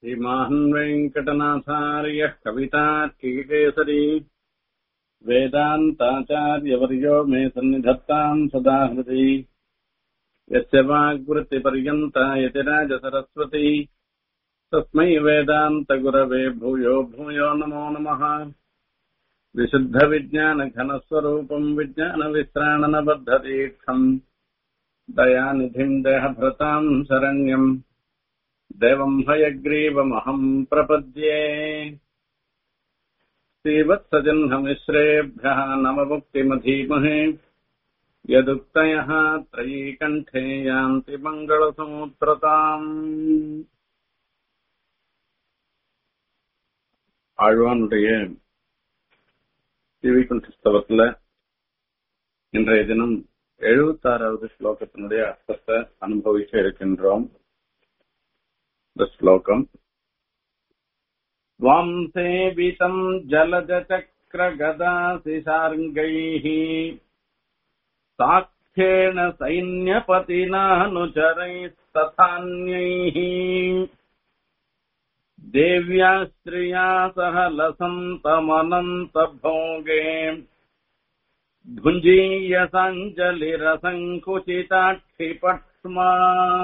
श्रीमान् वेङ्कटनाथार्यः कवितार्किकेसरी वेदान्ताचार्यवर्यो मे सन्निधत्ताम् सदा हृदि यस्य वाग्वृत्तिपर्यन्ता यतिराजसरस्वती तस्मै वेदान्तगुरवे भूयो भूयो नमो नमः विशुद्धविज्ञानघनस्वरूपम् विज्ञानविश्राणनबद्धदीक्षम् दयानिधिम् देहभृताम् शरण्यम् देवम् हयग्रीवमहम् प्रपद्ये श्रीवत्सजह्नमिश्रेभ्यः नवमुक्तिमधीमहे यदुक्तयः त्रयीकण्ठे यान्ति मङ्गलसमुत्रताम् ஆழ்வானுடைய திவிகுண்டஸ்தவத்துல இன்றைய தினம் எழுபத்தாறாவது ஸ்லோகத்தினுடைய அர்த்தத்தை அனுபவிக்க இருக்கின்றோம் இந்த ஸ்லோகம் त्वाम् सेवितम् जलजचक्रगदासिशार्ङ्गैः साख्येण सैन्यपतिनानुचरैस्तथान्यैः देव्या स्त्रिया सह लसन्तमनन्तभोगे भुञ्जीयसाञ्जलिरसङ्कुचिताक्षिपक्ष्मा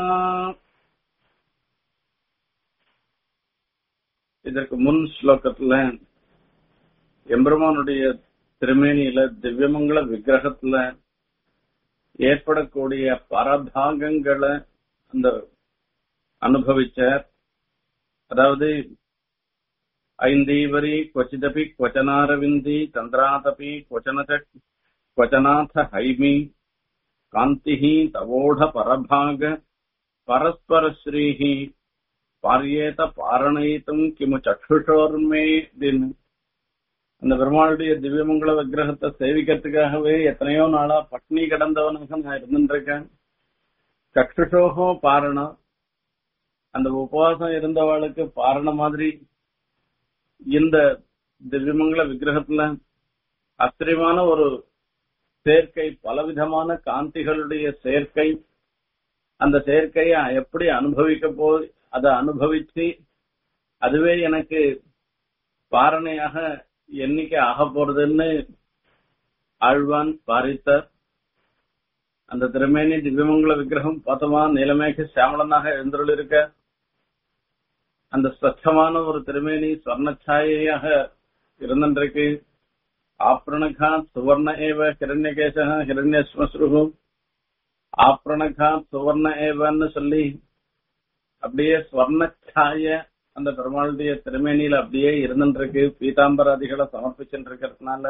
இதற்கு முன் ஸ்லோகத்துல எம்பெருமானுடைய திருமேனியில திவ்யமங்கள விக்கிரகத்துல ஏற்படக்கூடிய பரபாகங்களை அந்த அனுபவிச்சார் அதாவது ஐந்தீவரி கொச்சிதபி கொச்சனாரவிந்தி சந்திராதபி கொச்சனச்ச கொச்சநாத ஹைமி காந்திஹி தவோட பரபாக பரஸ்பரஸ்ரீஹி பாரியேத பாரணயித்தும் கிமு சக்ஷுஷோர்மே அப்படின்னு அந்த பெருமாளுடைய திவ்யமங்கள விக்கிரகத்தை சேவிக்கிறதுக்காகவே எத்தனையோ நாளா பட்னி கிடந்தவனாக நான் இருந்துருக்கேன் சக்ஷுஷோகோ பாரணம் அந்த உபவாசம் இருந்தவாளுக்கு பாரண மாதிரி இந்த திவ்யமங்கள விக்கிரகத்துல ஆச்சரியமான ஒரு சேர்க்கை பலவிதமான காந்திகளுடைய சேர்க்கை அந்த சேர்க்கைய எப்படி அனுபவிக்க போய் அதை அனுபவிச்சு அதுவே எனக்கு பாரணையாக எண்ணிக்கை ஆக போறதுன்னு ஆழ்வான் பாரித்தார் அந்த திருமேனி திவ்யமங்கள விக்கிரகம் பார்த்தோமா நீலமேக சியாமலனாக எழுந்தருள் இருக்க அந்த ஸ்வச்சமான ஒரு திருமேனி ஸ்வர்ணச்சாயையாக இருந்திருக்கு ஆப்ரணகா சுவர்ண ஏவ ஹிரண்யகேச ஹிரண்யஸ்மஸ்ருகு ஆப்ரணகா சுவர்ண ஏவன்னு சொல்லி அப்படியே ஸ்வர்ணச்சாய அந்த பெருமாளுடைய திருமேனியில அப்படியே இருந்துருக்கு பீதாம்பராதிகளை சமர்ப்பிச்சுட்டு இருக்கிறதுனால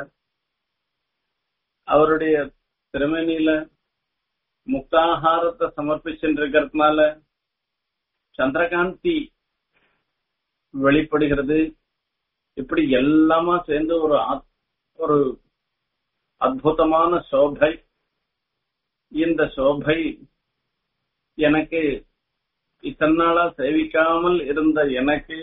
அவருடைய திருமேனியில முக்தாகாரத்தை சமர்ப்பிச்சுட்டு இருக்கிறதுனால சந்திரகாந்தி வெளிப்படுகிறது இப்படி எல்லாமா சேர்ந்து ஒரு ஒரு அற்புதமான சோபை இந்த சோபை எனக்கு இத்தனை நாளா சேவிக்காமல் இருந்த எனக்கு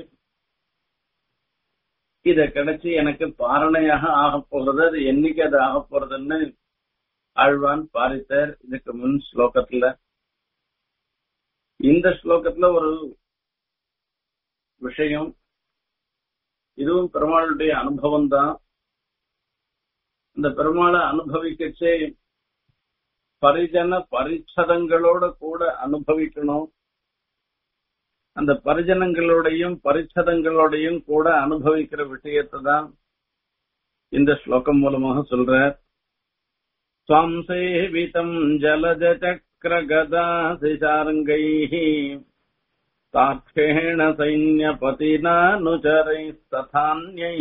இத கிடைச்சி எனக்கு பாரணையாக ஆக போகிறது அது என்னைக்கு அது ஆக போறதுன்னு ஆழ்வான் பாரித்தார் இதுக்கு முன் ஸ்லோகத்துல இந்த ஸ்லோகத்துல ஒரு விஷயம் இதுவும் பெருமாளுடைய அனுபவம் தான் இந்த பெருமாளை அனுபவிக்கச்சே பரிஜன பரிச்சதங்களோட கூட அனுபவிக்கணும் அந்த பரிஜனங்களோடையும் பரிச்சதங்களோடையும் கூட அனுபவிக்கிற விஷயத்தை தான் இந்த ஸ்லோகம் மூலமாக சொல்ற சுவாம் சேவிதம் ஜலஜ சக்கர கதாசிசாரங்கை சாட்சேண சைன்யபதினானுச்சரைஸ்ததான்யை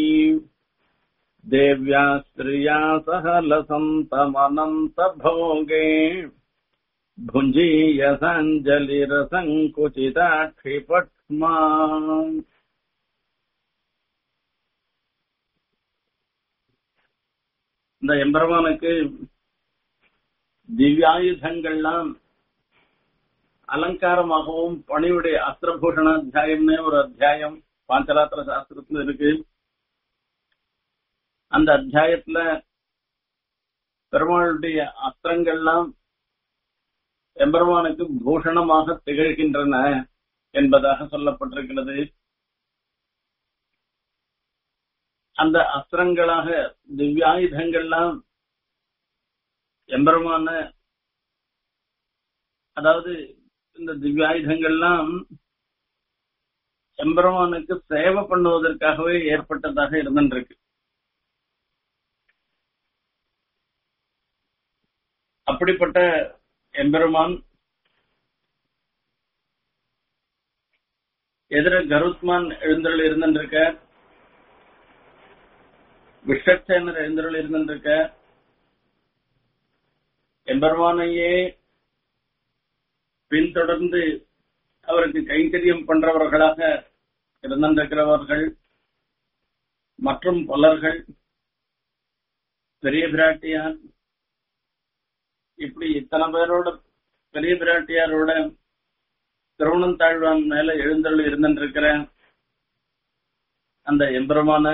தேவ்யா ஸ்திரியா சக லசந்தமனந்த போகே भुञ्जीयसाञ्जलिरसङ्कुचिताक्षिपक्ष्मा இந்த எம்பெருமானுக்கு திவ்யாயுதங்கள்லாம் அலங்காரமாகவும் பணிவுடைய அஸ்திரபூஷண அத்தியாயம்னு ஒரு அத்தியாயம் பாஞ்சராத்திர சாஸ்திரத்துல இருக்கு அந்த அத்தியாயத்துல பெருமாளுடைய அஸ்திரங்கள்லாம் எம்பெருமானுக்கு பூஷணமாக திகழ்கின்றன என்பதாக சொல்லப்பட்டிருக்கிறது அந்த அஸ்திரங்களாக திவ்யாயுதங்கள்லாம் எம்பெருமான அதாவது இந்த திவ்யாயுதங்கள்லாம் எம்பெருமானுக்கு சேவை பண்ணுவதற்காகவே ஏற்பட்டதாக இருந்திருக்கு அப்படிப்பட்ட எம்பெருமான் எதிர கருத்மான் எழுந்தருள் இருந்திருக்க விஷக்சேனர் எழுந்தருள் இருந்திருக்க எம்பெருமானையே பின்தொடர்ந்து அவருக்கு கைங்கரியம் பண்றவர்களாக இருந்திருக்கிறவர்கள் மற்றும் பலர்கள் பெரிய பிராட்டியார் இப்படி இத்தனை பேரோட பெரிய பிராட்டியாரோட திருவண்ணம் தாழ்வான் மேல எழுந்தருள் இருந்திருக்கிற அந்த எம்பெருமான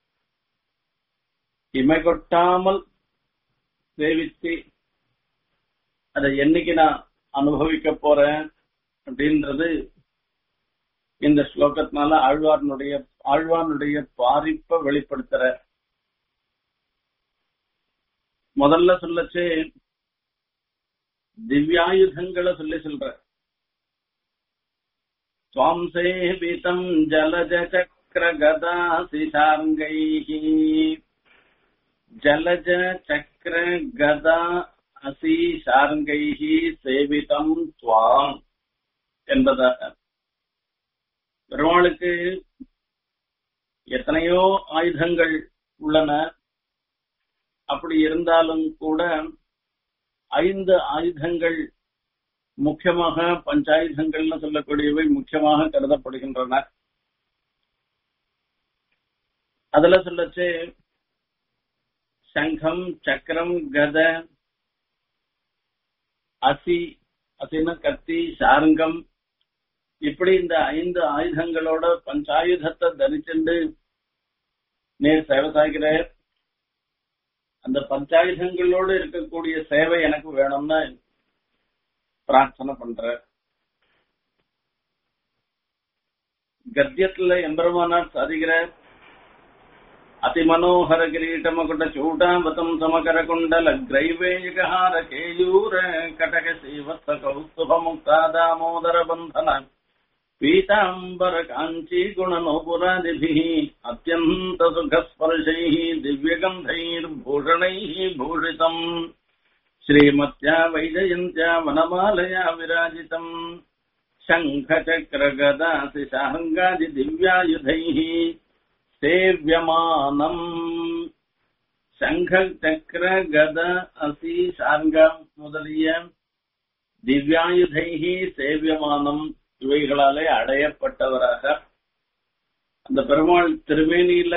இமை கொட்டாமல் சேவித்து அதை என்னைக்கு நான் அனுபவிக்க போறேன் அப்படின்றது இந்த ஸ்லோகத்தினால ஆழ்வார்னுடைய ஆழ்வானுடைய பாரிப்ப வெளிப்படுத்துற முதல்ல சொல்லச்சு திவ்யாயுதங்களை சொல்லி சொல்ற சுவாம் சேவிதம் ஜலஜ சக்கர கதா சிசார்கைः ஜலஜ சக்கர கதா அசி சார்கைः சேவிதம் துவாம் என்பதாக பெருமாளுக்கு எத்தனையோ ஆயுதங்கள் உள்ளன அப்படி இருந்தாலும் கூட ஐந்து ஆயுதங்கள் முக்கியமாக பஞ்சாயுதங்கள்னு சொல்லக்கூடியவை முக்கியமாக கருதப்படுகின்றன அதுல சொல்லச்சு சங்கம் சக்கரம் கத அசி அசின கத்தி சாருங்கம் இப்படி இந்த ஐந்து ஆயுதங்களோட பஞ்சாயுதத்தை தரிச்சுண்டு நேர் சேவை சாய்கிறார் அந்த பஞ்சாயுதங்களோடு இருக்கக்கூடிய சேவை எனக்கு வேணும்னு பிரார்த்தனை பண்ற கத்தியத்துல எம்பெருமானார் சாதிக்கிற அதிமனோகர கிரீட்டமகுட சூட்டாம்பதம் சமகர குண்டல கிரைவேயகார கேயூர கடக சீவத்த கௌஸ்துப முக்தா தாமோதர பந்தன பீதாம்பர காஞ்சி குணநோபுராதிபிः அத்தியந்த சுகஸ்பர்ஷைः दिव्यगन्धैर्भूषणैः भूषितम् श्रीमत्या वैजयन्त्या वनमालया विराजितम् शङ्खचक्रगदासि शाहङ्गादिदिव्यायुधैः सेव्यमानम् சங்கச்சக்கர கத அசி சார்கம் முதலிய திவ்யாயுதைகி சேவியமானம் இவைகளாலே அடையப்பட்டவராக அந்த பெருமாள் திருமேனியில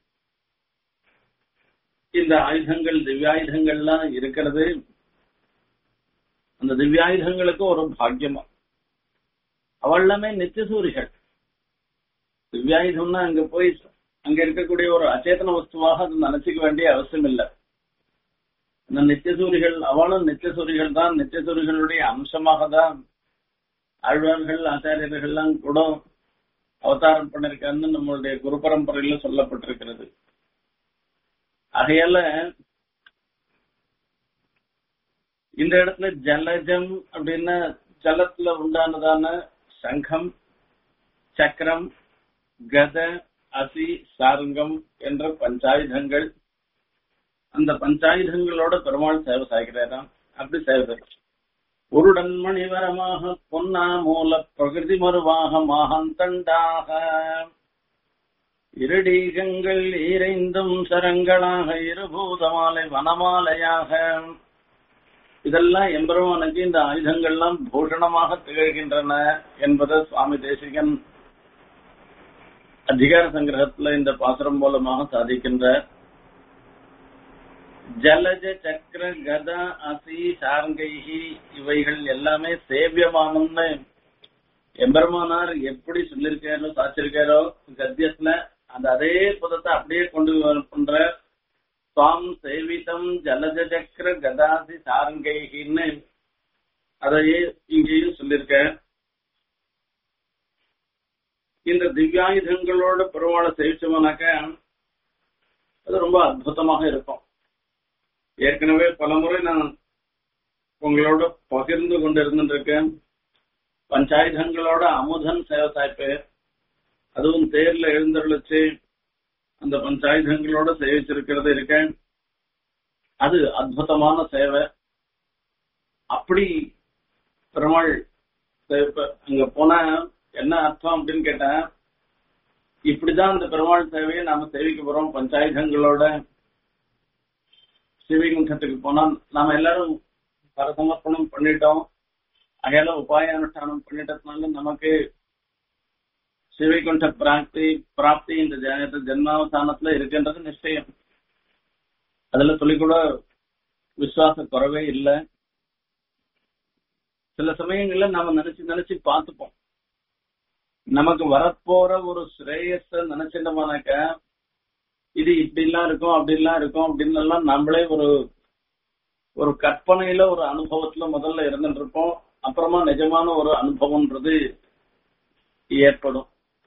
இந்த ஆயுதங்கள் திவ்யாயுதங்கள்லாம் இருக்கிறது அந்த திவ்யாயுதங்களுக்கு ஒரு பாக்கியமா அவள் எல்லாமே நித்தியசூரிகள் திவ்யாயுதம்னா அங்க போய் அங்க இருக்கக்கூடிய ஒரு அச்சேதன வஸ்துவாக அது நினைச்சுக்க வேண்டிய அவசியம் இல்லை அந்த நித்தியசூரிகள் அவளும் நித்தியசூரிகள் தான் நித்தியசூரிகளுடைய அம்சமாக தான் ஆழ்வார்கள் ஆச்சாரியர்கள்லாம் கூட அவதாரம் பண்ணிருக்கான்னு நம்மளுடைய குரு பரம்பரையில சொல்லப்பட்டிருக்கிறது ஆகையால இந்த இடத்துல ஜலஜம் அப்படின்னா ஜலத்துல உண்டானதான சங்கம் சக்கரம் கத அசி சாருங்கம் என்ற பஞ்சாயுதங்கள் அந்த பஞ்சாயுதங்களோட பெருமாள் சேவை சாய்கிறாராம் அப்படி சேவை உருடன் மணிவரமாக பொன்னா மூல பிரகிருதி மருவாக மாகந்தண்டாக இருடீகங்கள் ஈரைந்தும் சரங்களாக இருபூதமாலை வனமாலையாக இதெல்லாம் எம்பெருமானுக்கு இந்த ஆயுதங்கள்லாம் பூஷணமாக திகழ்கின்றன என்பதை சுவாமி தேசிகன் அதிகார சங்கிரகத்துல இந்த பாசுரம் மூலமாக சாதிக்கின்ற ஜலஜ சக்கர கதா அசி சார்கைகி இவைகள் எல்லாமே சேவியமானம்னு எம்பெருமானார் எப்படி சொல்லியிருக்காரோ சாச்சிருக்காரோ கத்தியத்துல அந்த அதே பதத்தை அப்படியே கொண்டு பண்ற சுவாம் சேவிதம் ஜலஜ சக்கர கதாசி சாரங்கைகின்னு அதையே இங்கேயும் சொல்லியிருக்க இந்த திவ்யாயுதங்களோட பெருமாளை சேவிச்சோம்னாக்க அது ரொம்ப அற்புதமாக இருக்கும் ஏற்கனவே பலமுறை நான் உங்களோட பகிர்ந்து கொண்டு இருந்துருக்கேன் பஞ்சாயுதங்களோட அமுதன் சேவை சாய்ப்பு அதுவும் தேர்ல எழுந்தருளிச்சு அந்த பஞ்சாயுதங்களோட சேவிச்சிருக்கிறது இருக்கேன் அது அற்புதமான சேவை அப்படி பெருமாள் சேவை அங்க போனா என்ன அர்த்தம் அப்படின்னு கேட்டேன் இப்படிதான் அந்த பெருமாள் சேவையை நாம சேவிக்க போறோம் பஞ்சாயுதங்களோட சிவகுண்டத்துக்கு போனா நாம எல்லாரும் பரசமர்ப்பணம் பண்ணிட்டோம் அகையால உபாய அனுஷ்டானம் பண்ணிட்டதுனால நமக்கு சிவைகுண்ட பிராப்தி பிராப்தி இந்த ஜ- ஜென்மாவசானத்துல இருக்கின்றது நிச்சயம் அதுல துளி கூட விசுவாச குறவே இல்லை சில சமயங்கள்ல நாம நினைச்சு நினைச்சு பார்த்துப்போம் நமக்கு வரப்போற ஒரு ஸ்ரேயஸ நினைச்சிட்டோம்னாக்க இது இப்படி எல்லாம் இருக்கும் அப்படி எல்லாம் இருக்கும் அப்படின்னு எல்லாம் நம்மளே ஒரு ஒரு கற்பனையில ஒரு அனுபவத்துல முதல்ல இருந்துட்டு இருப்போம் அப்புறமா நிஜமான ஒரு அனுபவம்ன்றது ஏற்படும்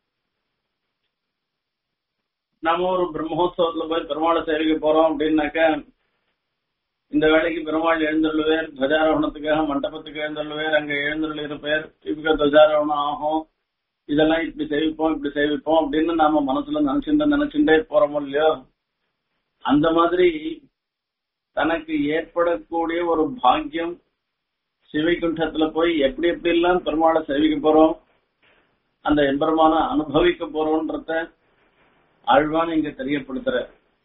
நாம ஒரு பிரம்மோத்சவத்துல போய் பெருமாளை சேவைக்கு போறோம் அப்படின்னாக்க இந்த வேலைக்கு பெருமாள் எழுந்தருள்வேர் துவஜாரோகணத்துக்காக மண்டபத்துக்கு எழுந்தருள்வேர் அங்க எழுந்தருள் இருப்பேர் இப்ப துவஜாரோகணம் ஆகும் இதெல்லாம் இப்படி சேவிப்போம் இப்படி சேவிப்போம் அப்படின்னு நாம மனசுல நினைச்சுட்டு நினைச்சுட்டே போறோமோ இல்லையோ அந்த மாதிரி தனக்கு ஏற்படக்கூடிய ஒரு பாக்கியம் சிவைகுண்டத்துல போய் எப்படி எப்படி எல்லாம் பெருமாளை சேவிக்க போறோம் அந்த எம்பெருமான அனுபவிக்க போறோம்ன்றத ஆழ்வான் இங்க தெரியப்படுத்துற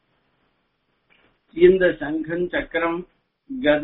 இந்த சங்கம் சக்கரம் கத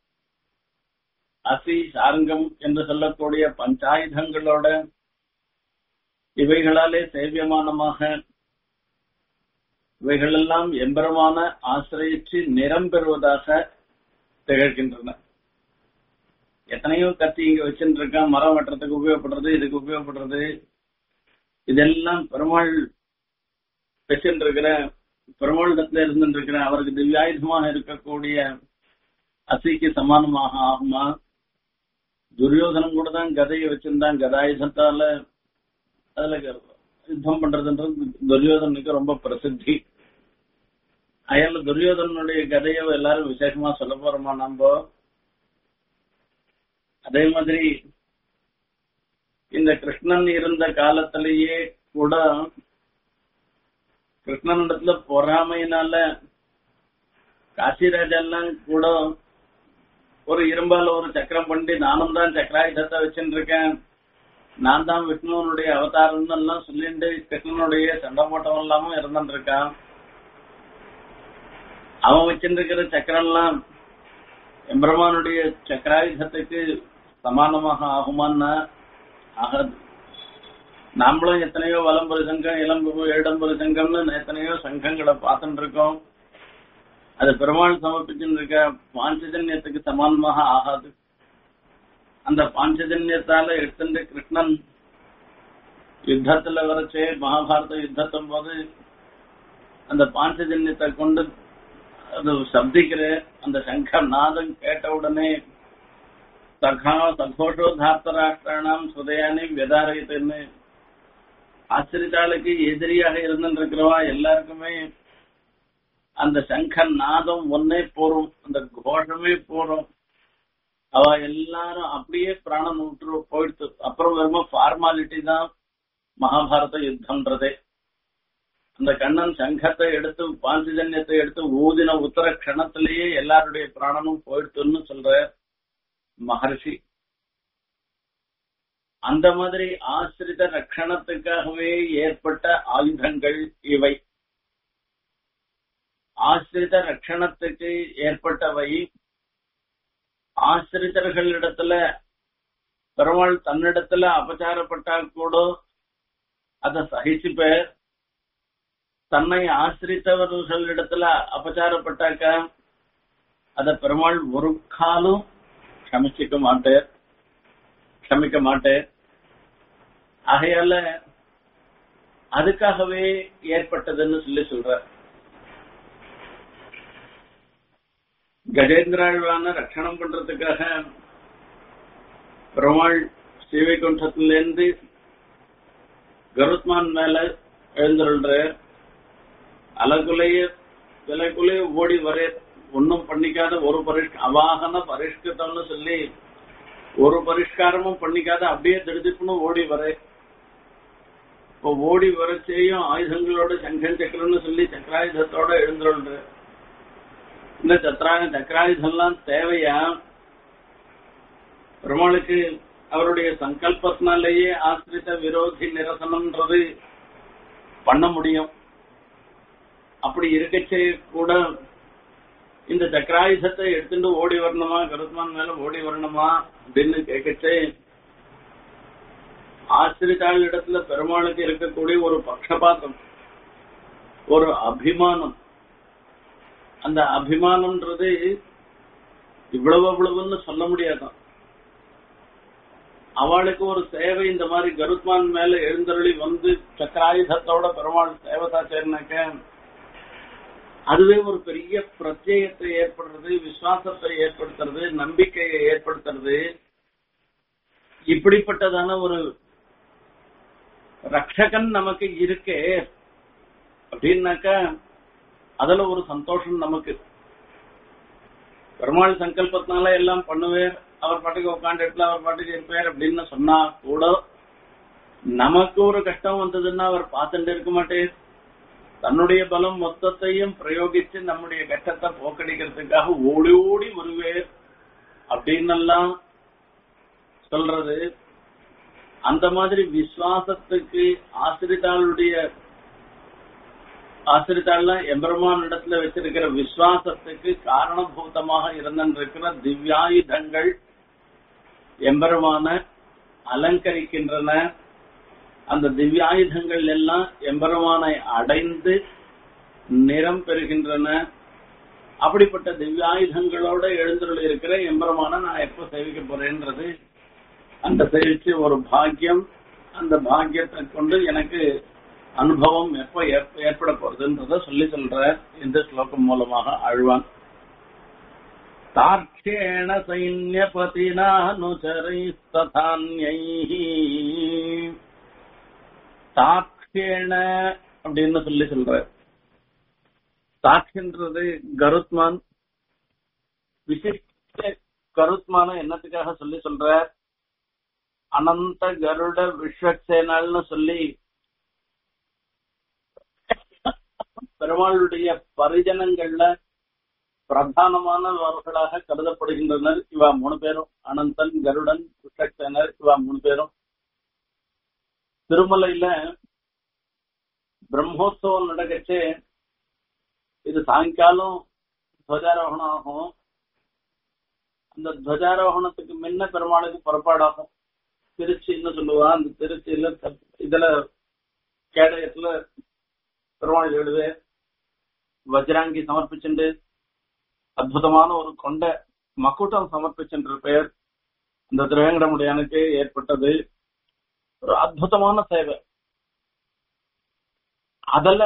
அசி சார்ங்கம் என்று சொல்லக்கூடிய பஞ்சாயுதங்களோட இவைகளாலே சேவியமானமாக இவைகளெல்லாம் எம்பெருமான ஆசிரியச்சு நிறம் பெறுவதாக திகழ்கின்றன எத்தனையோ கத்தி இங்க வச்சுட்டு இருக்கான் மரம் வெட்டுறதுக்கு உபயோகப்படுறது இதுக்கு உபயோகப்படுறது இதெல்லாம் பெருமாள் வச்சுட்டு இருக்கிற பெருமாளிடத்துல இருந்துட்டு இருக்கிற அவருக்கு திவ்யாயுதமாக இருக்கக்கூடிய அசிக்கு சமானமாக ஆகுமா துரியோதனம் கூட தான் கதையை வச்சிருந்தான் கதாயுதத்தால அதுல யுத்தம் பண்றதுன்றது துரியோதனுக்கு ரொம்ப பிரசித்தி அயல்ல துரியோதனுடைய கதையை எல்லாரும் விசேஷமா சொல்ல போறோமா நம்ம அதே மாதிரி இந்த கிருஷ்ணன் இருந்த காலத்திலேயே கூட கிருஷ்ணனிடத்துல பொறாமையினால காசிராஜெல்லாம் கூட ஒரு இரும்பால ஒரு சக்கரம் பண்ணி நானும் தான் சக்கராயுதத்தை வச்சுட்டு இருக்கேன் நான் தான் விஷ்ணுவனுடைய அவதாரம்னு எல்லாம் சொல்லிட்டு கிருஷ்ணனுடைய சண்டை போட்டவன் எல்லாமும் இருந்துட்டு இருக்கான் அவன் வச்சிருக்கிற சக்கரம்லாம் எம்பிரமானுடைய சக்கராயுதத்துக்கு சமானமாக ஆகுமான்னா ஆகாது நாமளும் எத்தனையோ வலம்புரி சங்கம் இளம்புரு இடம்புரி சங்கம்னு எத்தனையோ சங்கங்களை பார்த்துட்டு இருக்கோம் அது பெருமாள் சமர்ப்பிச்சுட்டு இருக்க பாஞ்சஜன்யத்துக்கு சமானமாக ஆகாது அந்த பாஞ்சஜன்யத்தால எடுத்துட்டு கிருஷ்ணன் யுத்தத்துல வரச்சே மகாபாரத யுத்தத்தும் போது அந்த பாஞ்சஜன்யத்தை கொண்டு அது சப்திக்கிற அந்த சங்க நாதம் கேட்ட உடனே சகா சகோஷோ தார்த்தராஷ்டிராணாம் சுதயானி வியதாரயத்துன்னு ஆசிரித்தாளுக்கு எதிரியாக இருந்துருக்கிறவா எல்லாருக்குமே அந்த சங்க நாதம் ஒன்னே போறோம் அந்த கோஷமே போறோம் அவ எல்லாரும் அப்படியே பிராணம் விட்டு போயிடுத்து அப்புறம் வெறும ஃபார்மாலிட்டி தான் மகாபாரத யுத்தம்ன்றதே அந்த கண்ணன் சங்கத்தை எடுத்து பாஞ்சஜன்யத்தை எடுத்து ஊதின உத்தர கணத்திலேயே எல்லாருடைய பிராணமும் போயிடுத்துன்னு சொல்ற மகர்ஷி அந்த மாதிரி ஆசிரித ரட்சணத்துக்காகவே ஏற்பட்ட ஆயுதங்கள் இவை ஆசிரித ரட்சணத்துக்கு ஏற்பட்டவை ஆசிரிதர்களிடத்துல பெருமாள் தன்னிடத்துல அபச்சாரப்பட்டா கூட அதை சகிச்சுப்ப தன்னை ஆசிரித்தவர்களிடத்துல அபச்சாரப்பட்டாக்க அத பெருமாள் ஒரு காலும் க்ஷமிச்சிக்க மாட்டேன் க்ஷமிக்க மாட்டேன் ஆகையால அதுக்காகவே ஏற்பட்டதுன்னு சொல்லி சொல்ற கஜேந்திராழ்வான ரட்சணம் பண்றதுக்காக பெருமாள் ஸ்ரீவைகுண்டத்திலிருந்து கருத்மான் மேல எழுந்துருள்ற அலகுலைய விலைக்குள்ளே ஓடி வரே ஒன்னும் பண்ணிக்காத ஒரு பரிஷ் அவாகன பரிஷ்கிருத்தம்னு சொல்லி ஒரு பரிஷ்காரமும் பண்ணிக்காத அப்படியே திடுதிப்புன்னு ஓடி வரே இப்போ ஓடி வரச்சேயும் ஆயுதங்களோட சங்கன் சக்கரம்னு சொல்லி சக்கராயுதத்தோட எழுந்துருள்ற இந்த சத்ரா சக்கராயுதம்லாம் தேவையா பெருமாளுக்கு அவருடைய சங்கல்பத்தினாலேயே ஆசிரித்த விரோதி நிரசனம்ன்றது பண்ண முடியும் அப்படி இருக்கச்சே கூட இந்த சக்கராயுதத்தை எடுத்துட்டு ஓடி வரணுமா கருத்மான் மேல ஓடி வரணுமா அப்படின்னு கேட்கச்சே ஆசிரித்தாள் இடத்துல பெருமாளுக்கு இருக்கக்கூடிய ஒரு பக்ஷபாதம் ஒரு அபிமானம் அந்த அபிமானம்ன்றது இவ்வளவு அவ்வளவுன்னு சொல்ல முடியாதான் அவளுக்கு ஒரு சேவை இந்த மாதிரி கருத்மான் மேல எழுந்தருளி வந்து சக்கராயுதத்தோட பெருமாள் சேவதா சேர்னாக்க அதுவே ஒரு பெரிய பிரத்யேகத்தை ஏற்படுறது விசுவாசத்தை ஏற்படுத்துறது நம்பிக்கையை ஏற்படுத்துறது இப்படிப்பட்டதான ஒரு ரக்ஷகன் நமக்கு இருக்கே அப்படின்னாக்க அதுல ஒரு சந்தோஷம் நமக்கு பெருமாள் சங்கல்பத்தினால எல்லாம் பண்ணுவேர் அவர் பாட்டுக்கு உட்காந்து இடத்துல அவர் பாட்டுக்கு இருப்பார் அப்படின்னு சொன்னா கூட நமக்கு ஒரு கஷ்டம் வந்ததுன்னா அவர் பார்த்துட்டு இருக்க மாட்டேன் தன்னுடைய பலம் மொத்தத்தையும் பிரயோகிச்சு நம்முடைய கஷ்டத்தை போக்கடிக்கிறதுக்காக ஓடி ஓடி வருவேர் அப்படின்னெல்லாம் சொல்றது அந்த மாதிரி விசுவாசத்துக்கு ஆசிரித்தாளுடைய ஆசிரித்தாள்லாம் எம்பெருமான் இடத்துல வச்சிருக்கிற விசுவாசத்துக்கு காரணபூதமாக இருந்திருக்கிற திவ்யாயுதங்கள் எம்பெருமான அலங்கரிக்கின்றன அந்த திவ்யாயுதங்கள் எல்லாம் எம்பெருமானை அடைந்து நிறம் பெறுகின்றன அப்படிப்பட்ட திவ்யாயுதங்களோட எழுந்துள்ள இருக்கிற எம்பெருமான நான் எப்ப சேவிக்க போறேன்றது அந்த சேவிச்சு ஒரு பாக்கியம் அந்த பாக்கியத்தை கொண்டு எனக்கு அனுபவம் எப்ப ஏற்பட போறதுன்றத சொல்லி சொல்ற இந்த ஸ்லோகம் மூலமாக ஆழ்வான் தார்க்ஷேண சைன்யபதினானுச்சரைஸ்ததான்யை தாக்ஷேண அப்படின்னு சொல்லி சொல்ற தாக்ஷன்றது கருத்மான் விசிஷ்ட கருத்மான என்னத்துக்காக சொல்லி சொல்ற அனந்த கருட விஸ்வக்சேனால்னு சொல்லி பெருமாளுடைய பரிஜனங்கள்ல பிரதானமானவர்களாக கருதப்படுகின்றனர் இவா மூணு பேரும் அனந்தன் கருடன் விஸ்வக்சேனர் இவா மூணு பேரும் திருமலையில பிரம்மோத்சவம் நடக்கச்சு இது சாயங்காலம் துவஜாரோகணம் ஆகும் அந்த துவஜாரோகணத்துக்கு முன்ன பெருமாளுக்கு புறப்பாடாகும் திருச்சின்னு சொல்லுவா அந்த திருச்சியில இதுல கேடயத்துல பெருமாள் எழுது வஜ்ராங்கி சமர்ப்பிச்சுண்டு அற்புதமான ஒரு கொண்ட மக்குட்டம் சமர்ப்பிச்சென்ற பெயர் இந்த திருவேங்கடமுடியானுக்கு ஏற்பட்டது ஒரு அற்புதமான சேவை அதுல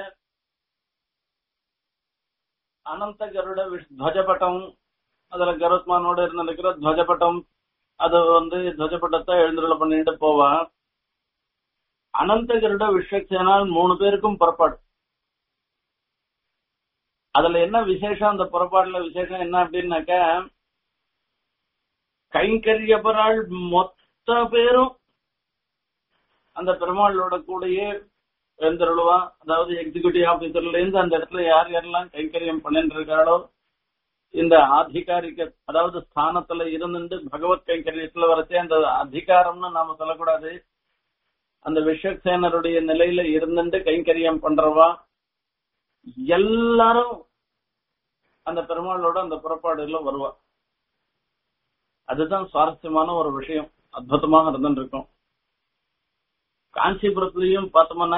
அனந்த கருட துவஜபட்டம் அதுல கருத்மானோட இருந்திருக்கிற துவஜபட்டம் அது வந்து துவஜபட்டத்தை எழுந்துள்ள பண்ணிட்டு போவான் அனந்த கருட விஸ்வக்சேனால் மூணு பேருக்கும் புறப்பாடு அதுல என்ன விசேஷம் அந்த புறப்பாடுல விசேஷம் என்ன அப்படின்னாக்க கைங்கரியபரால் மொத்த பேரும் அந்த பெருமாளோட கூடயே எழுந்தருளுவா அதாவது எக்ஸிகியூட்டிவ் ஆபீசர்ல இருந்து அந்த இடத்துல யார் யாரெல்லாம் கைங்கரியம் பண்ணிட்டு இருக்காளோ இந்த ஆதிகாரிக அதாவது ஸ்தானத்துல இருந்துட்டு பகவத் கைங்கரியத்துல வரச்சே அந்த அதிகாரம்னு நாம சொல்லக்கூடாது அந்த விஸ்வக்சேனருடைய நிலையில இருந்துட்டு கைங்கரியம் பண்றவா எல்லாரும் அந்த பெருமாளோட அந்த புறப்பாடுல வருவா அதுதான் சுவாரஸ்யமான ஒரு விஷயம் அற்புதமாக இருந்துட்டு இருக்கும் காஞ்சிபுரத்துலயும் பார்த்தோம்னா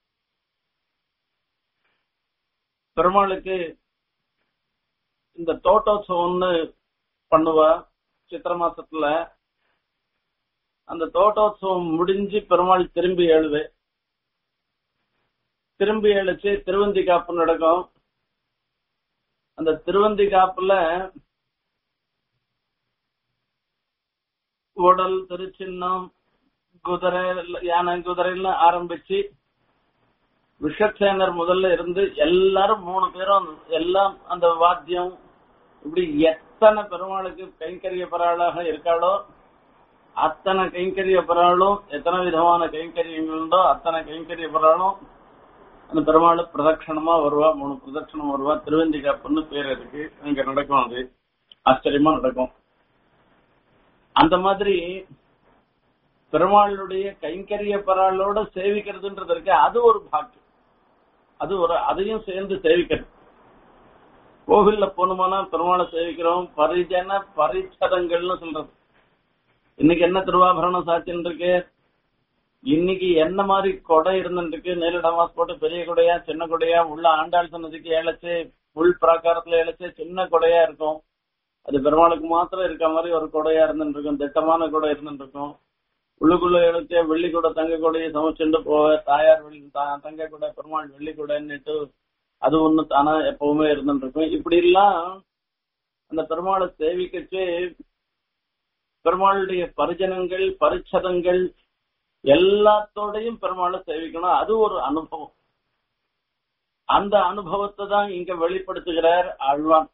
பெருமாளுக்கு இந்த தோட்டோத்சவம்னு பண்ணுவா சித்திர மாசத்துல அந்த தோட்டோத்சவம் முடிஞ்சு பெருமாள் திரும்பி எழுது திரும்பி எழுச்சு திருவந்தி காப்பு நடக்கும் அந்த திருவந்தி காப்புல உடல் திருச்சின்னம் குதிரை யானை குதிரைன்னு ஆரம்பிச்சு விஷக்சேனர் முதல்ல இருந்து எல்லாரும் மூணு பேரும் எல்லாம் அந்த வாத்தியம் இப்படி எத்தனை பெருமாளுக்கு கைங்கரிய பராளாக இருக்காளோ அத்தனை கைங்கரிய பராளும் எத்தனை விதமான கைங்கரியங்கள் உண்டோ அத்தனை கைங்கரிய பராளும் அந்த பெருமாள் பிரதட்சணமா வருவா மூணு பிரதட்சணம் வருவா திருவந்திகாப்புன்னு பேர் இருக்கு அங்க நடக்கும் அது ஆச்சரியமா நடக்கும் அந்த மாதிரி பெருமாளுடைய கைங்கரிய பராளோட சேவிக்கிறதுன்றது இருக்கு அது ஒரு பாக்கியம் அது ஒரு அதையும் சேர்ந்து சேவிக்கிறது கோவில்ல போனோம்னா பெருமாளை சேவிக்கிறோம் பரிஜன பரிச்சதங்கள்னு சொல்றது இன்னைக்கு என்ன திருவாபரணம் சாட்சின்னு இருக்கு இன்னைக்கு என்ன மாதிரி கொடை இருந்துருக்கு நேரிடமாஸ் போட்டு பெரிய கொடையா சின்ன கொடையா உள்ள ஆண்டாள் சன்னதிக்கு இழைச்சு உள் பிராகாரத்துல இழைச்சு சின்ன கொடையா இருக்கும் அது பெருமாளுக்கு மாத்திரம் இருக்க மாதிரி ஒரு கொடையா இருந்துட்டு இருக்கும் திட்டமான கொடை இருந்துட்டு இருக்கும் உள்ளுக்குள்ள இழைச்ச வெள்ளி கூட தங்க கொடையை சமைச்சுட்டு போவ தாயார் வெள்ளி தா- தங்க கொடை பெருமாள் வெள்ளி கொடைன்னுட்டு அது ஒண்ணு தானா எப்பவுமே இருந்துட்டு இருக்கும் இப்படி எல்லாம் அந்த பெருமாளை சேவிக்கச்சு பெருமாளுடைய பரிஜனங்கள் பரிச்சதங்கள் எல்லாத்தோடையும் பெருமாளை சேவிக்கணும் அது ஒரு அனுபவம் அந்த அனுபவத்தை தான் இங்க வெளிப்படுத்துகிறார் ஆழ்வான்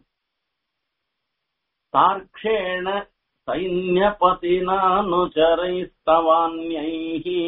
தார்க்ஷேண சைன்யபதினானுச்சரைஸ்தவான்யைஹி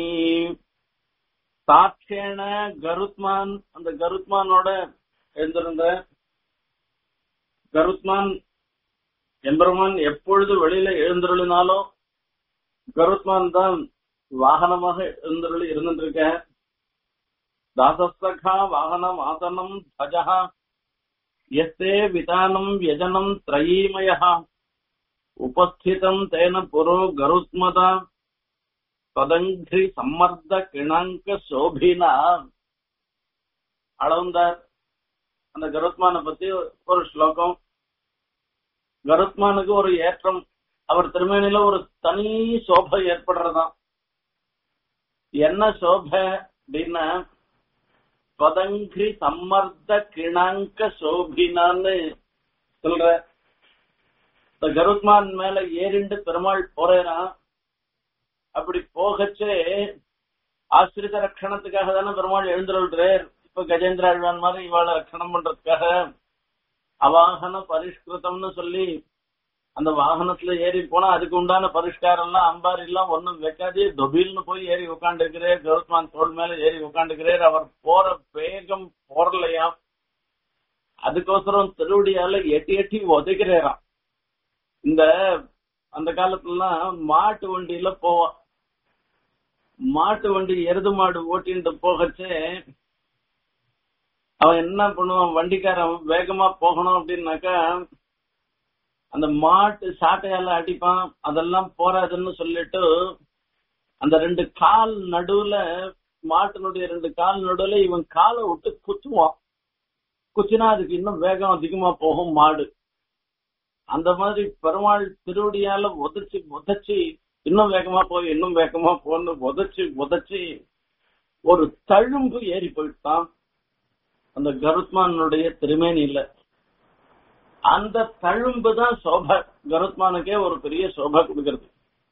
சாட்சேன கருத்மான் அந்த கருத்மானோட எழுந்திருந்த கருத்மான் எம்பெருமான் எப்பொழுது வெளியில எழுந்தருளினாலும் கருத்மான் தான் வாகனமாக எழுந்தருளி இருந்துருக்க தாசஸ்தகா வாகனம் ஆசனம் தஜா எஸ்தே விதானம் யஜனம் திரயீமய உபஸ்திதம் தேன புரோ கருத்மதா பதங்கிரி சம்மர்த கிணங்க சோபினா அளந்தார் அந்த கருத்மான பத்தி ஒரு ஸ்லோகம் கருத்மானுக்கு ஒரு ஏற்றம் அவர் திருமேனில ஒரு தனி சோபை ஏற்படுறதாம் என்ன சோபை அப்படின்னா பதங்கிரி சம்மர்த கிணங்க சோபினான்னு சொல்ற இந்த கருத்மான் மேல ஏறிண்டு பெருமாள் போறேறான் அப்படி போகச்சே ஆசிரித ரட்சணத்துக்காக தானே பெருமாள் எழுந்துள்ளார் இப்ப கஜேந்திர ஆழ்வான் மாதிரி இவாளை ரட்சணம் பண்றதுக்காக அவாகன பரிஷ்கிருதம்னு சொல்லி அந்த வாகனத்துல ஏறி போனா அதுக்கு உண்டான பரிஷ்காரம் எல்லாம் அம்பாரி எல்லாம் ஒண்ணும் வைக்காதே தொபில்னு போய் ஏறி உட்காந்துருக்கிறார் கருத்மான் தோல் மேல ஏறி உட்காந்துருக்கிறார் அவர் போற வேகம் போறலையாம் அதுக்கோசரம் திருவடியால எட்டி எட்டி உதைக்கிறாராம் இந்த அந்த காலத்துலலாம் மாட்டு வண்டியில போவான் மாட்டு வண்டி எருது மாடு ஓட்டிட்டு போகச்சே அவன் என்ன பண்ணுவான் வண்டிக்காரன் வேகமா போகணும் அப்படின்னாக்கா அந்த மாட்டு சாட்டையால அடிப்பான் அதெல்லாம் போறாதுன்னு சொல்லிட்டு அந்த ரெண்டு கால் நடுவுல மாட்டினுடைய ரெண்டு கால் நடுவுல இவன் காலை விட்டு குத்துவான் குச்சினா அதுக்கு இன்னும் வேகம் அதிகமா போகும் மாடு அந்த மாதிரி பெருமாள் திருவடியால உதச்சி உதச்சி இன்னும் வேகமா போய் இன்னும் வேகமா போன்னு உதச்சி உதச்சி ஒரு தழும்பு ஏறி போயிட்டான் அந்த கருத்மானுடைய திருமேனியில அந்த தழும்பு தான் சோபா கருத்மானுக்கே ஒரு பெரிய சோபா கொடுக்கிறது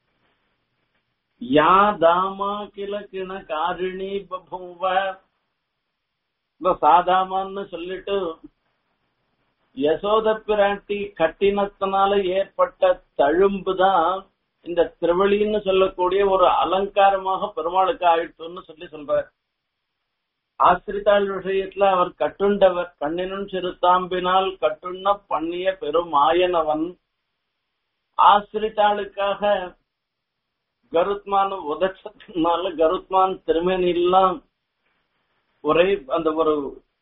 யா தாமா கில கிண காரிணி பபூவ இந்த சாதாமான்னு சொல்லிட்டு யசோத பிராட்டி கட்டினத்தினால ஏற்பட்ட தழும்பு தான் இந்த திருவழின்னு சொல்லக்கூடிய ஒரு அலங்காரமாக பெருமாளுக்கு ஆயிட்டுன்னு சொல்லி சொல்றார் ஆசிரித்தாள் விஷயத்துல அவர் கட்டுண்டவர் கண்ணினும் சிறுத்தாம்பினால் கட்டுண்ண பண்ணிய பெருமாயனவன் ஆசிரித்தாளுக்காக கருத்மான் உதச்சதுனால கருத்மான் திருமேனிலாம் ஒரே அந்த ஒரு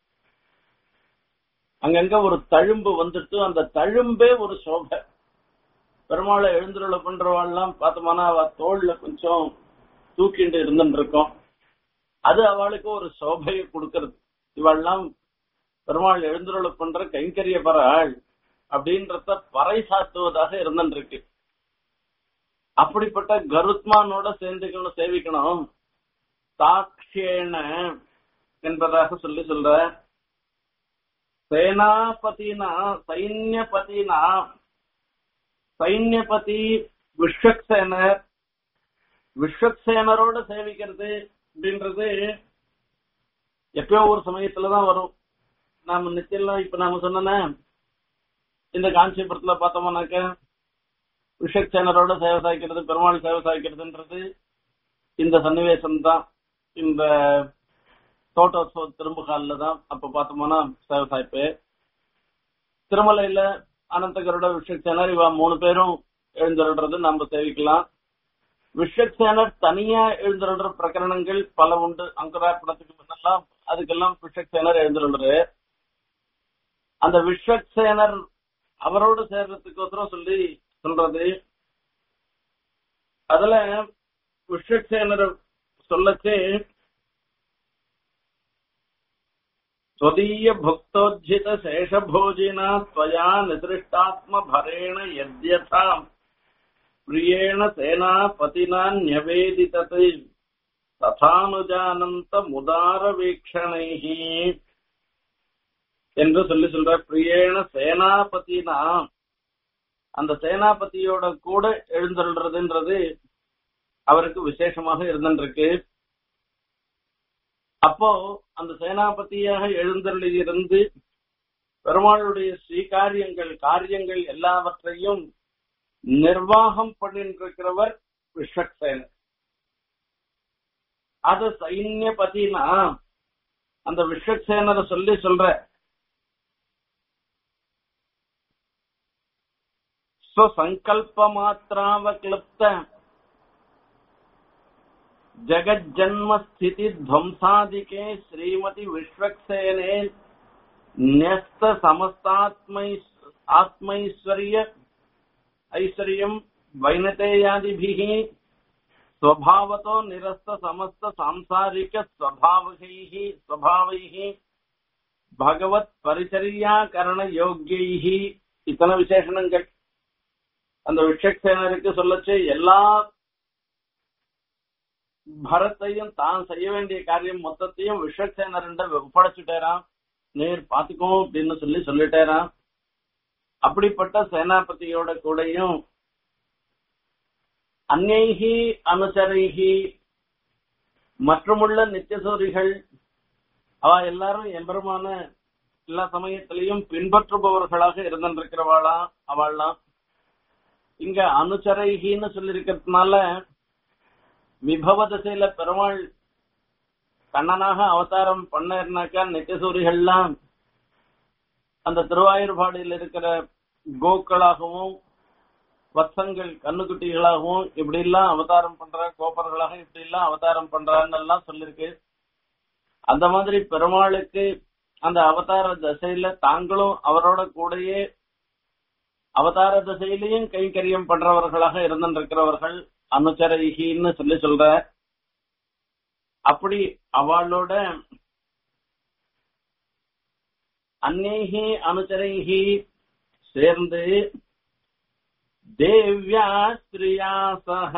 அங்கங்க ஒரு தழும்பு வந்துட்டு அந்த தழும்பே ஒரு சோபை பெருமாளை எழுந்துருள பண்றவாள்லாம் பார்த்தோம்னா அவ தோல்ல கொஞ்சம் தூக்கிட்டு இருந்துட்டு இருக்கோம் அது அவளுக்கு ஒரு சோபையை கொடுக்கறது இவெல்லாம் பெருமாள் எழுந்துருள பண்ற கைங்கரிய பராள் அப்படின்றத பறை சாத்துவதாக இருந்துட்டு இருக்கு அப்படிப்பட்ட கருத்மானோட சேர்ந்துக்கணும் சேவிக்கணும் சாட்சியேன என்பதாக சொல்லி சொல்ற சேனாபதினா சைன்யபதினா சைன்யபதி விஸ்வக்சேனர் விஸ்வக்சேனரோட சேவிக்கிறது அப்படின்றது எப்பயோ ஒரு சமயத்துலதான் வரும் நாம நித்தியம் இப்ப நாம சொன்ன இந்த காஞ்சிபுரத்துல பார்த்தோம்னாக்க விஷக்சேனரோட சேவை சாய்க்கிறது பெருமாள் சேவை சாய்க்கிறதுன்றது இந்த சன்னிவேசம் தான் இந்த தோட்டோத்சவ திரும்புகாலில் தான் அப்ப பார்த்தோம்னா சேவை சாய்ப்பு திருமலையில அனந்தகரோட விஷக்சேனர் இவ மூணு பேரும் எழுந்தருள்றது நம்ம சேவிக்கலாம் விஷக்சேனர் தனியா எழுந்தருள்ற பிரகரணங்கள் பல உண்டு அங்குரார்ப்பணத்துக்கு முன்னெல்லாம் அதுக்கெல்லாம் விஷக்சேனர் எழுந்தருள்றாரு அந்த விஸ்வக்சேனர் அவரோடு சேர்றதுக்கோசரம் சொல்லி சொல்றது அதுல விஸ்வக்சேனர் சொல்லச்சு ஸ்வதீய பக்தோஜித சேஷபோஜினா त्वया நிதிருஷ்டாத்ம பரேண யத்யதா பிரியேண சேனாபதினா न्यवेदितत् ததானுஜானந்த முதார வீக்ஷணைஹி என்று சொல்லி சொல்ற பிரியேண சேனாபதினா அந்த சேனாபதியோட கூட எழுந்தருள்றதுன்றது அவருக்கு விசேஷமாக இருந்திருக்கு அப்போ அந்த சேனாபதியாக எழுந்தருளி இருந்து பெருமாளுடைய ஸ்ரீகாரியங்கள் காரியங்கள் எல்லாவற்றையும் நிர்வாகம் பண்ணிருக்கிறவர் விஸ்வக்சேனர் அது சைன்யபதினா அந்த விஸ்வக்சேனரை சொல்லி சொல்ற स्वसङ्कल्पमात्रावक्लुप्त जगज्जन्मस्थितिध्वंसादिके श्रीमति विश्वक्सेने न्यस्त समस्तात्मै आत्मैश्वर्य ऐश्वर्यम् वैनतेयादिभिः स्वभावतो निरस्त समस्त सांसारिक स्वभावैः स्वभावैः भगवत् परिचर्याकरण योग्यैः இத்தனை விசேஷணங்கள் அந்த விஷக்சேனருக்கு சொல்லச்சு எல்லா பரத்தையும் தான் செய்ய வேண்டிய காரியம் மொத்தத்தையும் விஷக்சேனர்ன்ற ஒப்படைச்சுட்டேராம் நேர் பாத்துக்கோ அப்படின்னு சொல்லி சொல்லிட்டேராம் அப்படிப்பட்ட சேனாபதியோட கூடயும் அந்நைகி அனுசரைகி மற்றுமுள்ள நித்தியசூரிகள் அவ எல்லாரும் எம்பெருமான எல்லா சமயத்திலையும் பின்பற்றுபவர்களாக இருந்திருக்கிறவாளா அவள்லாம் இங்க அனுச்சரைகின்னு சொல்லி இருக்கிறதுனால விபவ திசையில பெருமாள் கண்ணனாக அவதாரம் பண்ணாக்கா நித்தியசூரிகள்லாம் அந்த திருவாயூர்பாடியில் இருக்கிற கோக்களாகவும் வத்சங்கள் கண்ணுக்குட்டிகளாகவும் இப்படி எல்லாம் அவதாரம் பண்ற கோப்பர்களாக இப்படி எல்லாம் அவதாரம் பண்றான்னு எல்லாம் சொல்லிருக்கு அந்த மாதிரி பெருமாளுக்கு அந்த அவதார தசையில தாங்களும் அவரோட கூடயே அவதார திசையிலையும் கைங்கரியம் பண்றவர்களாக இருந்திருக்கிறவர்கள் அனுச்சரைகின்னு சொல்லி சொல்ற அப்படி அவளோட அந்நேகி அனுச்சரைகி சேர்ந்து தேவ்யா ஸ்ரீயா சக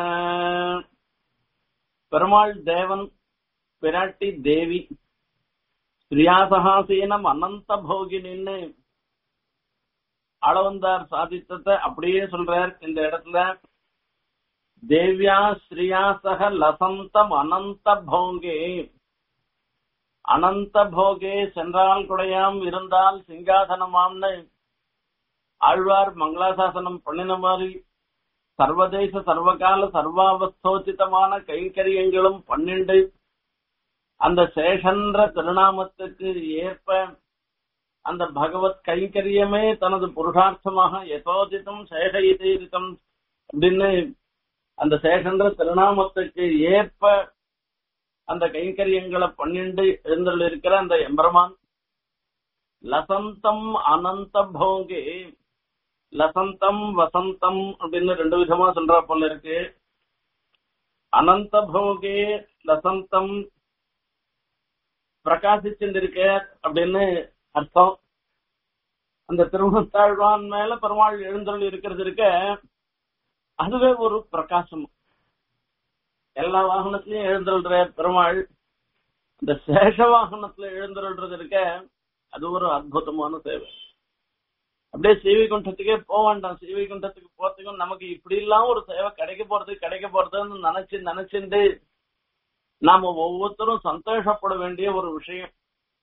பெருமாள் தேவன் பிராட்டி தேவி ஸ்ரீயாசகாசீனம் அனந்த போகினின்னு அளவந்தார் சாதித்தத்தை அப்படியே சொல்றார் இந்த இடத்துல தேவ்யா ஸ்ரீயா சக லசந்தம் அனந்த போகே அனந்த போகே சென்றால் குடையாம் இருந்தால் சிங்காசனமாம்னு ஆழ்வார் மங்களாசாசனம் பண்ணின மாதிரி சர்வதேச சர்வகால சர்வாவஸ்தோச்சிதமான கைங்கரியங்களும் பன்னெண்டு அந்த சேஷன்ற திருநாமத்துக்கு ஏற்ப அந்த பகவத் கைங்கரியமே தனது புருஷார்த்தமாக யதோதிதம் சேஷயிதம் அப்படின்னு அந்த சேஷன்ற திருநாமத்துக்கு ஏற்ப அந்த கைங்கரியங்களை பன்னெண்டு எழுந்துள்ள இருக்கிற அந்த எம்பெருமான் லசந்தம் அனந்த போகே லசந்தம் வசந்தம் அப்படின்னு ரெண்டு விதமா சொல்றா போல இருக்கு அனந்த போகே லசந்தம் பிரகாசிச்சுருக்க அப்படின்னு அர்த்தம் அந்த திருமத்தாழ்வான் மேல பெருமாள் எழுந்தருள் இருக்கிறது இருக்க அதுவே ஒரு பிரகாசம் எல்லா வாகனத்திலயும் எழுந்தருள்ற பெருமாள் இந்த சேஷ வாகனத்துல எழுந்தருள்றது இருக்க அது ஒரு அற்புதமான சேவை அப்படியே ஸ்ரீவைகுண்டத்துக்கே போக வேண்டாம் ஸ்ரீவைகுண்டத்துக்கு போறதுக்கும் நமக்கு இப்படி எல்லாம் ஒரு சேவை கிடைக்க போறது கிடைக்க போறதுன்னு நினைச்சு நினைச்சுட்டு நாம ஒவ்வொருத்தரும் சந்தோஷப்பட வேண்டிய ஒரு விஷயம்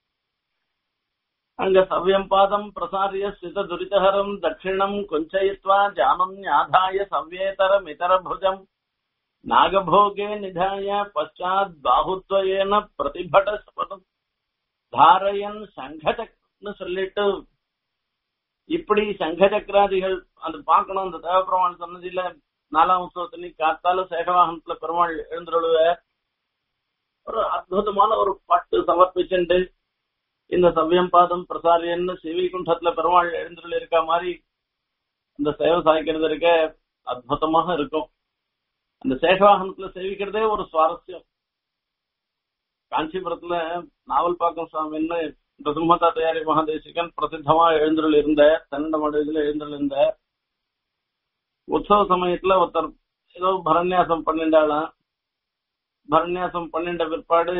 அங்க சவ்யம் பாதம் பிரசாரிய ஸ்தித துரிதஹரம் தட்சிணம் குஞ்சயித்வா ஜானன்யாதாய சவ்யேதரம் இதர புஜம் நாகபோகே நிதாய பశ్చాத் பாகுத்வயேன பிரதிபட சபதம் தாரயன் சங்கச்சக்னு சொல்லிட்டு இப்படி சங்க சக்கராதிகள் அது பார்க்கணும் அந்த தேவபெருமான் சொன்னதில்ல நாலாம் உற்சவத்தினி காத்தால சேகவாகனத்துல பெருமாள் எழுந்துருளுவ ஒரு அற்புதமான ஒரு பட்டு சமர்ப்பிச்சுண்டு இந்த சவ்யம் பாதம் பிரசாரியன்னு சிவிகுண்டத்துல பெருமாள் எழுந்துருள் இருக்க மாதிரி இந்த சேவை சாய்க்கிறது இருக்க அற்புதமாக இருக்கும் அந்த சேகவாகனத்துல சேவிக்கிறதே ஒரு சுவாரஸ்யம் காஞ்சிபுரத்துல நாவல்பாக்கம் சுவாமின்னு பிரசுமதா தயாரி மகாதேசிகன் பிரசித்தமா எழுந்துருள் இருந்த தன்னட மடத்துல எழுந்துருள் இருந்த உற்சவ சமயத்துல ஒருத்தர் ஏதோ பரநியாசம் பண்ணிண்டாளாம் பரநியாசம் பண்ணிண்ட பிற்பாடு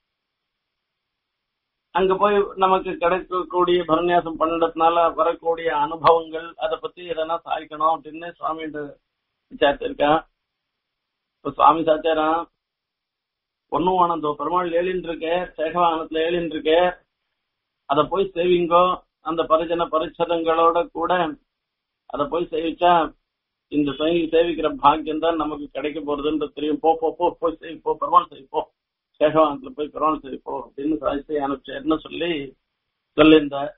அங்க போய் நமக்கு கிடைக்கக்கூடிய பரநியாசம் பண்ணிடத்தினால வரக்கூடிய அனுபவங்கள் அதை பத்தி எதனா சாய்க்கணும் அப்படின்னு சுவாமிகிட்ட விசாரிச்சிருக்கேன் இப்ப சுவாமி சாச்சாரம் ஒன்னும் ஆனந்தோ பெருமாள் ஏழின்னு இருக்க சேகவாகனத்துல ஏழின்னு இருக்க அத போய் சேவிங்கோ அந்த பரிஜன பரிச்சதங்களோட கூட அத போய் சேவிச்சா இந்த சேவி- சேவிக்கிற பாக்கியம் தான் நமக்கு கிடைக்க போறதுன்றது தெரியும் போ போ போ போய் சேவி போ பெருமாள் சேவி போ சேகவாகனத்துல போய் பெருமாள் சேவி போ அப்படின்னு சாதிச்சு அனுப்பிச்சேன்னு சொல்லி சொல்லியிருந்தார்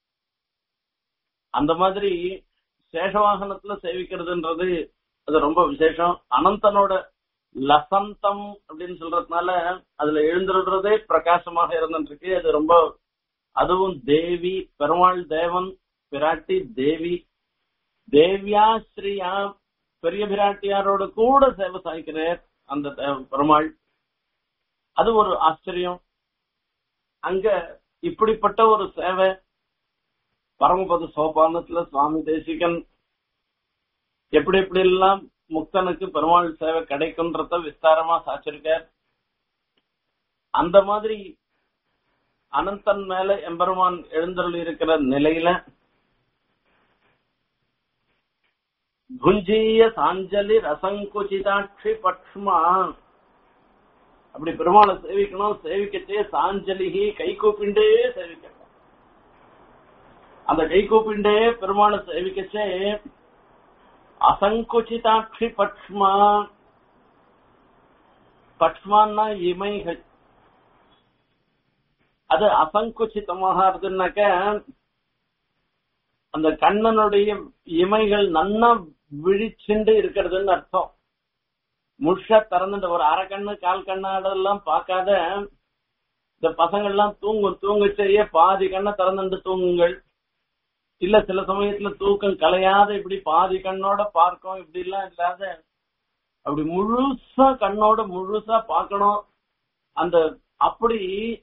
அந்த மாதிரி சேஷவாகனத்துல சேவிக்கிறதுன்றது அது ரொம்ப விசேஷம் அனந்தனோட லசந்தம் அப்படின்னு சொல்றதுனால அதுல எழுந்துடுறதே பிரகாசமாக இருந்துருக்கு அது ரொம்ப அதுவும் தேவி பெருமாள் தேவன் பிராட்டி தேவி தேவியா ஸ்ரீயா பெரிய பிராட்டியாரோட கூட சேவை சாய்க்கிறார் அந்த தேவ- பெருமாள் அது ஒரு ஆச்சரியம் அங்க இப்படிப்பட்ட ஒரு சேவை பரமபத சோபானத்துல சுவாமி தேசிகன் எப்படி எப்படி எல்லாம் முக்தனுக்கு பெருமாள் சேவை கிடைக்கும்ன்றத விஸ்தாரமா சாச்சிருக்கார் அந்த மாதிரி அனந்தன் மேல எம்பெருமான் எழுந்தருள் இருக்கிற நிலையில புஞ்சீய சாஞ்சலி ரசங்குச்சிதாட்சி பட்சுமா அப்படி பெருமாளை சேவிக்கணும் சேவிக்கச்சே சாஞ்சலிகி கை கூப்பிண்டே சேவிக்கணும் அந்த கை கூப்பிண்டே பெருமாளை சேவிக்கச்சே அசங்குச்சிதாட்சி பட்சுமா பட்சுமான்னா இமைகள் அது அசங்குச்சிதமாக இருந்துனாக்க அந்த கண்ணனுடைய இமைகள் நன்னா விழிச்சுண்டு இருக்கிறதுன்னு அர்த்தம் முழுசா திறந்துட்டு ஒரு அரை கண்ணு கால் கண்ணாடெல்லாம் பார்க்காத இந்த பசங்க எல்லாம் தூங்கும் தூங்கச்சேயே பாதி கண்ணை திறந்துட்டு தூங்குங்கள் இல்ல சில சமயத்துல தூக்கம் கலையாத இப்படி பாதி கண்ணோட பார்க்கும் இப்படி எல்லாம் இல்லாத அப்படி முழுசா கண்ணோட முழுசா பார்க்கணும் அந்த அப்படி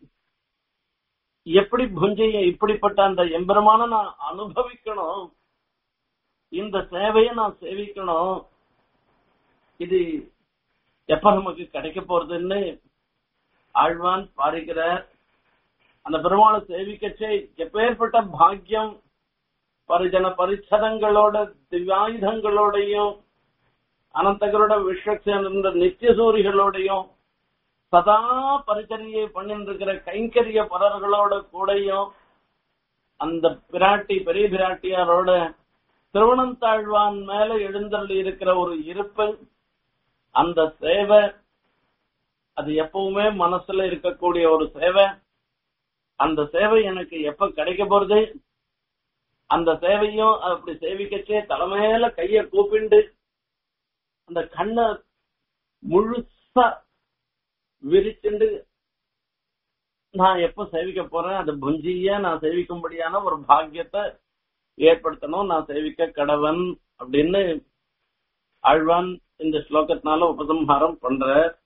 எப்படி புஞ்சைய இப்படிப்பட்ட அந்த எம்பெருமான நான் அனுபவிக்கணும் இந்த சேவையை நான் சேவிக்கணும் இது எப்ப நமக்கு கிடைக்க போறதுன்னு ஆழ்வான் பாடிக்கிறார் அந்த பெருமாளை சேவிக்கச்சே எப்பேற்பட்ட பாக்கியம் பரிஜன பரிச்சதங்களோட திவ்யாயுதங்களோடையும் அனந்தகரோட விஸ்வக்சேன நித்திய சூரிகளோடையும் சதா பரிச்சரியை பண்ணிட்டு இருக்கிற கைங்கரிய பரர்களோட கூடயும் அந்த பிராட்டி பெரிய பிராட்டியாரோட திருவனந்தாழ்வான் மேல எழுந்தருளி இருக்கிற ஒரு இருப்பு அந்த சேவை அது எப்பவுமே மனசுல இருக்கக்கூடிய ஒரு சேவை அந்த சேவை எனக்கு எப்ப கிடைக்க போறது அந்த சேவையும் அப்படி சேவிக்கச்சே தலைமையில கைய கூப்பிண்டு அந்த கண்ணை முழுசா விரிச்சுண்டு நான் எப்ப சேவிக்க போறேன் அது புஞ்சிய நான் சேவிக்கும்படியான ஒரு பாக்கியத்தை ஏற்படுத்தணும் நான் சேவிக்க கடவன் அப்படின்னு ஆழ்வான் இந்த ஸ்லோகத்தினால உபசம்ஹாரம் பண்ற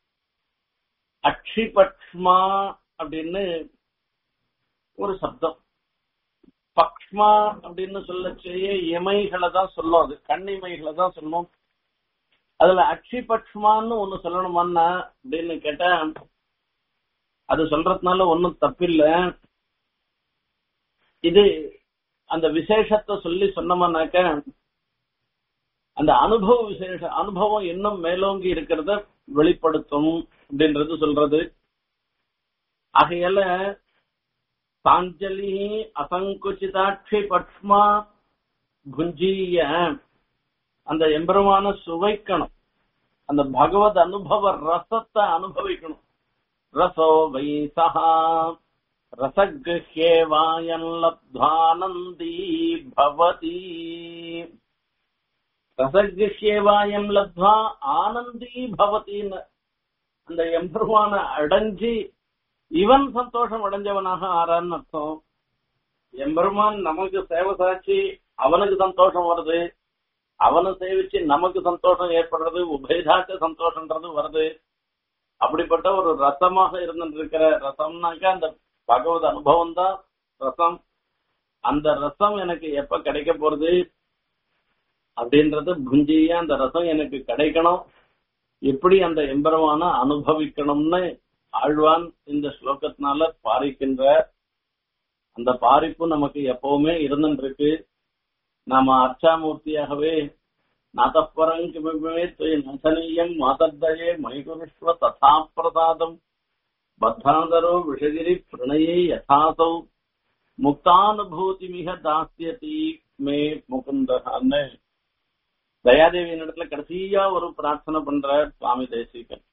அக்ஷிபக்ஷ்மா அப்படின்னு ஒரு சப்தம் பக்ஷ்மா அப்படின்னு சொல்லச்சேய இமைகளை தான் சொல்லும் அது கண்ணிமைகளை தான் சொல்லும் அதுல அக்ஷிபக்ஷ்மான்னு ஒண்ணு சொல்லணுமான்னா அப்படின்னு கேட்டா அது சொல்றதுனால ஒன்னும் தப்பில்ல இது அந்த விசேஷத்தை சொல்லி சொன்னோம்னாக்க அந்த அனுபவ விசேஷ அனுபவம் இன்னும் மேலோங்கி இருக்கிறத வெளிப்படுத்தும் அப்படின்றது சொல்றது ஆகையால சாஞ்சலி அசங்குச்சிதாட்சி பட்மா புஞ்சிய அந்த எம்பெருமான சுவைக்கணும் அந்த பகவத் அனுபவ ரசத்தை அனுபவிக்கணும் ரசோ வை சஹா ரசகிருஹ்யேவாயன் லப்த்வானந்தி பவதி ரசகிருஹ்யேவாயம் லப்த்வா ஆனந்தி பவதின்னு அந்த எம்பெருமான அடைஞ்சி இவன் சந்தோஷம் அடைஞ்சவனாக ஆறான்னு அர்த்தம் எம்பெருமான் நமக்கு சேவை சாட்சி அவனுக்கு சந்தோஷம் வருது அவனை சேவிச்சு நமக்கு சந்தோஷம் ஏற்படுறது உபயதாக்க சந்தோஷம்ன்றது வருது அப்படிப்பட்ட ஒரு ரசமாக இருந்துருக்கிற ரசம்னாக்க அந்த பகவத் அனுபவம் தான் ரசம் அந்த ரசம் எனக்கு எப்ப கிடைக்க போறது அப்படின்றது புஞ்சியா அந்த ரசம் எனக்கு கிடைக்கணும் எப்படி அந்த எம்பெருமான அனுபவிக்கணும்னு ஆழ்வான் இந்த ஸ்லோகத்தினால பாரிக்கின்ற அந்த பாரிப்பு நமக்கு எப்பவுமே இருந்துருக்கு நாம அர்ச்சாமூர்த்தியாகவே நாதப்பரம் கிமே நசனீயம் மாதர்தயே மைகுருஷ்வ ததா பிரசாதம் பத்தாந்தரோ விஷகிரி பிரணயே யதாசௌ முக்தானுபூதி மிக தாஸ்யதி மே முகுந்தகான்னு தயாதேவியின் இடத்துல கடைசியா ஒரு பிரார்த்தனை பண்ற சுவாமி தேசிகன்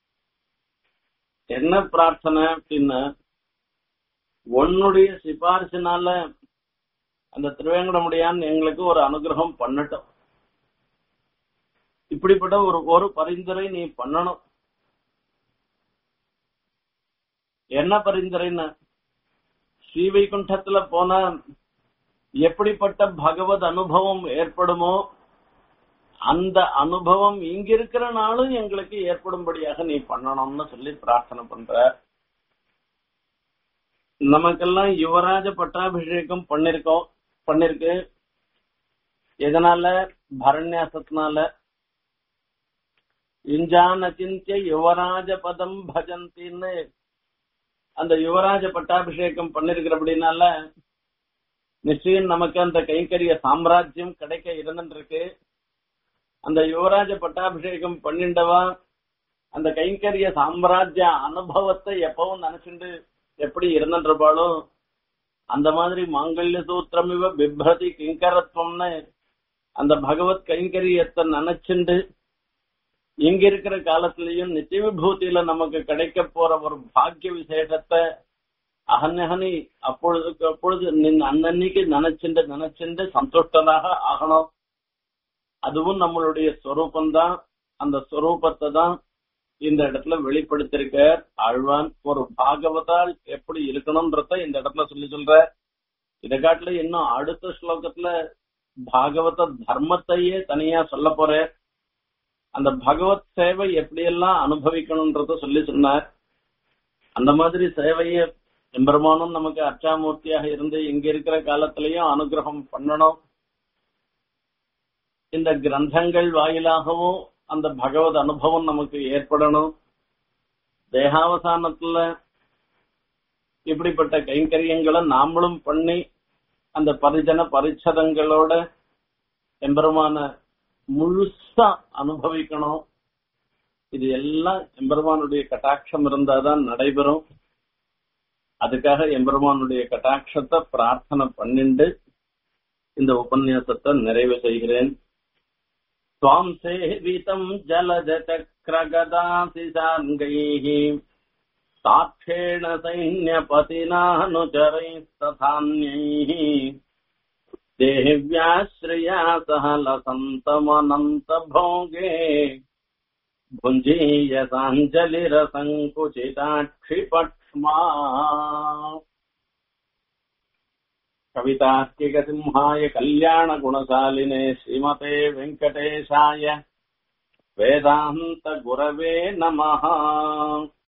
என்ன பிரார்த்தனை அப்படின்னா உன்னுடைய சிபாரிசுனால அந்த திருவேங்கடமுடியான் எங்களுக்கு ஒரு அனுகிரகம் பண்ணட்டும் இப்படிப்பட்ட ஒரு ஒரு பரிந்துரை நீ பண்ணணும் என்ன பரிந்துரைன்னு ஸ்ரீவைகுண்டத்துல போன எப்படிப்பட்ட பகவத் அனுபவம் ஏற்படுமோ அந்த அனுபவம் இங்க இருக்கிற நாளும் எங்களுக்கு ஏற்படும்படியாக நீ பண்ணணும்னு சொல்லி பிரார்த்தனை பண்ற நமக்கெல்லாம் யுவராஜ பட்டாபிஷேகம் பண்ணிருக்கோம் பண்ணிருக்கு எதனால பரண்யாசத்தினால இஞ்சான் அச்சிந்திய யுவராஜ பதம் பஜந்தின்னு அந்த யுவராஜ பட்டாபிஷேகம் பண்ணிருக்கிறபடினால நிச்சயம் நமக்கு அந்த கைங்கரிய சாம்ராஜ்யம் கிடைக்க இருந்துருக்கு அந்த யுவராஜ பட்டாபிஷேகம் பண்ணிண்டவா அந்த கைங்கரிய சாம்ராஜ்ய அனுபவத்தை எப்பவும் நினைச்சுண்டு எப்படி இருந்துருப்பாளோ அந்த மாதிரி மாங்கல்ய சூத்திரம் இவ பிப்ரதி கிங்கரத்துவம்னு அந்த பகவத் கைங்கரியத்தை நினைச்சுண்டு இங்க இருக்கிற காலத்திலயும் நித்திய விபூதியில நமக்கு கிடைக்க போற ஒரு பாக்கிய விசேஷத்தை அகன்னகனி அப்பொழுதுக்கு அப்பொழுது நின் அன்னன்னைக்கு நினைச்சுண்டு நினைச்சுண்டு சந்துஷ்டனாக ஆகணும் அதுவும் நம்மளுடைய ஸ்வரூபம்தான் அந்த ஸ்வரூபத்தை தான் இந்த இடத்துல வெளிப்படுத்திருக்க ஆழ்வான் ஒரு பாகவதால் எப்படி இருக்கணும்ன்றத இந்த இடத்துல சொல்லி சொல்ற இதை காட்டுல இன்னும் அடுத்த ஸ்லோகத்துல பாகவத தர்மத்தையே தனியா சொல்ல போற அந்த பகவத் சேவை எப்படியெல்லாம் அனுபவிக்கணும்ன்றத சொல்லி சொன்னார் அந்த மாதிரி சேவையை எம்பெருமானும் நமக்கு அர்ச்சாமூர்த்தியாக இருந்து இங்க இருக்கிற காலத்திலையும் அனுகிரகம் பண்ணணும் இந்த கிரந்தங்கள் வாயிலாகவும் அந்த பகவத் அனுபவம் நமக்கு ஏற்படணும் தேகாவசானத்துல இப்படிப்பட்ட கைங்கரியங்களை நாமளும் பண்ணி அந்த பரிஜன பரிச்சதங்களோட எம்பெருமான முழுசா அனுபவிக்கணும் இது எல்லாம் எம்பெருமானுடைய கட்டாட்சம் இருந்தாதான் நடைபெறும் அதுக்காக எம்பெருமானுடைய கட்டாட்சத்தை பிரார்த்தனை பண்ணிண்டு இந்த உபன்யாசத்தை நிறைவு செய்கிறேன் त्वाम् सेवितम् जलजचक्रगदासिशार्गैः साक्षेण सैन्यपतिनानुचरैस्तथान्यैः देव्याश्रया सह लसन्तमनन्तभोगे भुञ्जीय साञ्जलिरसङ्कुचिताक्षिपक्ष्मा कवितार्किकसिंहाय कल्याणगुणशालिने श्रीमते वेङ्कटेशाय वेदान्तगुरवे नमः